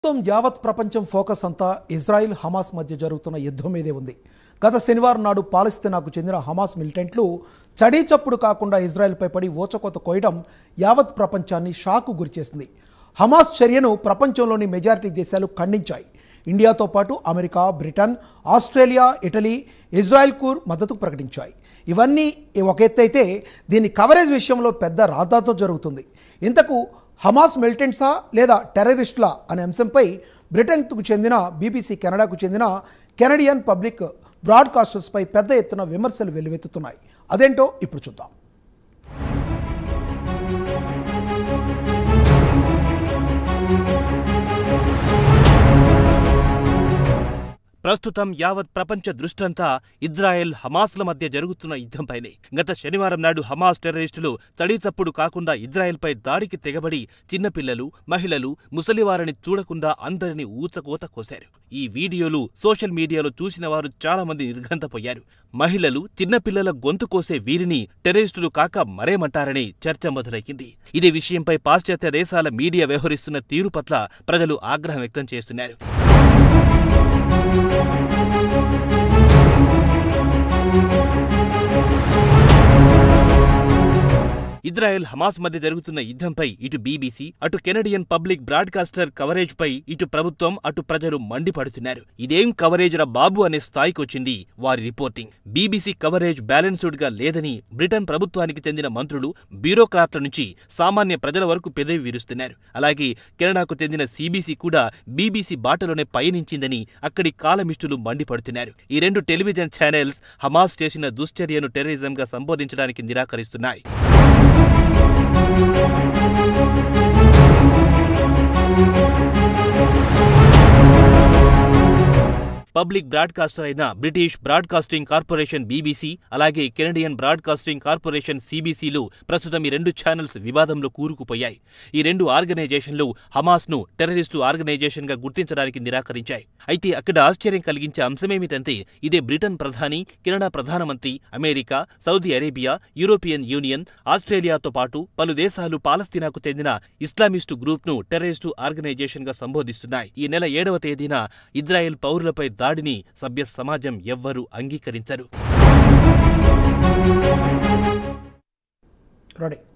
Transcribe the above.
మొత్తం యావత్ ప్రపంచం ఫోకస్ అంతా ఇజ్రాయిల్ హమాస్ మధ్య జరుగుతున్న యుద్ధం మీదే ఉంది గత శనివారం నాడు పాలస్తీనాకు చెందిన హమాస్ మిలిటెంట్లు చడీ చప్పుడు కాకుండా ఇజ్రాయెల్పై పడి ఓచకోత కోయడం యావత్ ప్రపంచాన్ని షాకు గురిచేసింది హమాస్ చర్యను ప్రపంచంలోని మెజారిటీ దేశాలు ఖండించాయి ఇండియాతో పాటు అమెరికా బ్రిటన్ ఆస్ట్రేలియా ఇటలీ ఇజ్రాయెల్కు మద్దతు ప్రకటించాయి ఇవన్నీ ఒక ఎత్తు అయితే దీని కవరేజ్ విషయంలో పెద్ద రాద్దాతో జరుగుతుంది ఇంతకు హమాస్ మిలిటెంట్సా లేదా టెర్రరిస్టులా అనే అంశంపై బ్రిటన్కు చెందిన బీబీసీ కెనడాకు చెందిన కెనడియన్ పబ్లిక్ బ్రాడ్కాస్టర్స్పై పెద్ద ఎత్తున విమర్శలు వెల్లువెత్తుతున్నాయి అదేంటో ఇప్పుడు చూద్దాం ప్రస్తుతం యావత్ ప్రపంచ దృష్టంతా ఇజ్రాయెల్ హమాస్ల మధ్య జరుగుతున్న యుద్ధంపైనే గత శనివారం నాడు హమాస్ టెర్రరిస్టులు చడీచప్పుడు కాకుండా ఇజ్రాయెల్పై దాడికి తెగబడి చిన్నపిల్లలు మహిళలు ముసలివారిని చూడకుండా అందరినీ ఊచకోత కోశారు ఈ వీడియోలు సోషల్ మీడియాలో చూసిన వారు చాలా మంది నిర్ఘంతపోయారు మహిళలు చిన్నపిల్లల గొంతు కోసే వీరిని టెర్రరిస్టులు కాక మరేమంటారని చర్చ మొదలైంది ఇదే విషయంపై పాశ్చాత్య దేశాల మీడియా వ్యవహరిస్తున్న తీరు పట్ల ప్రజలు ఆగ్రహం వ్యక్తం చేస్తున్నారు ఇజ్రాయెల్ హమాస్ మధ్య జరుగుతున్న యుద్ధంపై ఇటు బీబీసీ అటు కెనడియన్ పబ్లిక్ బ్రాడ్కాస్టర్ కవరేజ్ పై ఇటు ప్రభుత్వం అటు ప్రజలు మండిపడుతున్నారు ఇదేం కవరేజ్ రా బాబు అనే స్థాయికి వచ్చింది వారి రిపోర్టింగ్ బీబీసీ కవరేజ్ బ్యాలెన్స్డ్ గా లేదని బ్రిటన్ ప్రభుత్వానికి చెందిన మంత్రులు బ్యూరోక్రాట్ల నుంచి సామాన్య ప్రజల వరకు పెదవి విరుస్తున్నారు అలాగే కెనడాకు చెందిన సీబీసీ కూడా బీబీసీ బాటలోనే పయనించిందని అక్కడి కాలమిస్టులు మండిపడుతున్నారు ఈ రెండు టెలివిజన్ ఛానల్స్ హమాస్ చేసిన దుశ్చర్యను టెర్రరిజంగా సంబోధించడానికి నిరాకరిస్తున్నాయి పబ్లిక్ బ్రాడ్కాస్టర్ అయిన బ్రిటిష్ బ్రాడ్కాస్టింగ్ కార్పొరేషన్ బీబీసీ అలాగే కెనడియన్ బ్రాడ్కాస్టింగ్ కార్పొరేషన్ సీబీసీలు ప్రస్తుతం ఈ రెండు ఛానల్స్ వివాదంలో కూరుకుపోయాయి ఈ రెండు ఆర్గనైజేషన్లు హమాస్ను టెర్రరిస్టు ఆర్గనైజేషన్గా గుర్తించడానికి నిరాకరించాయి అయితే అక్కడ ఆశ్చర్యం కలిగించే అంశమేమిటంటే ఇదే బ్రిటన్ ప్రధాని కెనడా ప్రధానమంత్రి America Saudi Arabia European Union ఆస్ట్రేలియాతో పాటు పలు దేశాలు పాలస్తీనాకు చెందిన ఇస్లామిస్టు గ్రూప్ను టెర్రరిస్టు ఆర్గనైజేషన్గా సంబోధిస్తున్నాయి ఈ నెల ఏడవ తేదీన ఇజ్రాయెల్ పౌరులపై దాడిని సభ్య సమాజం ఎవ్వరూ అంగీకరించరు రెడీ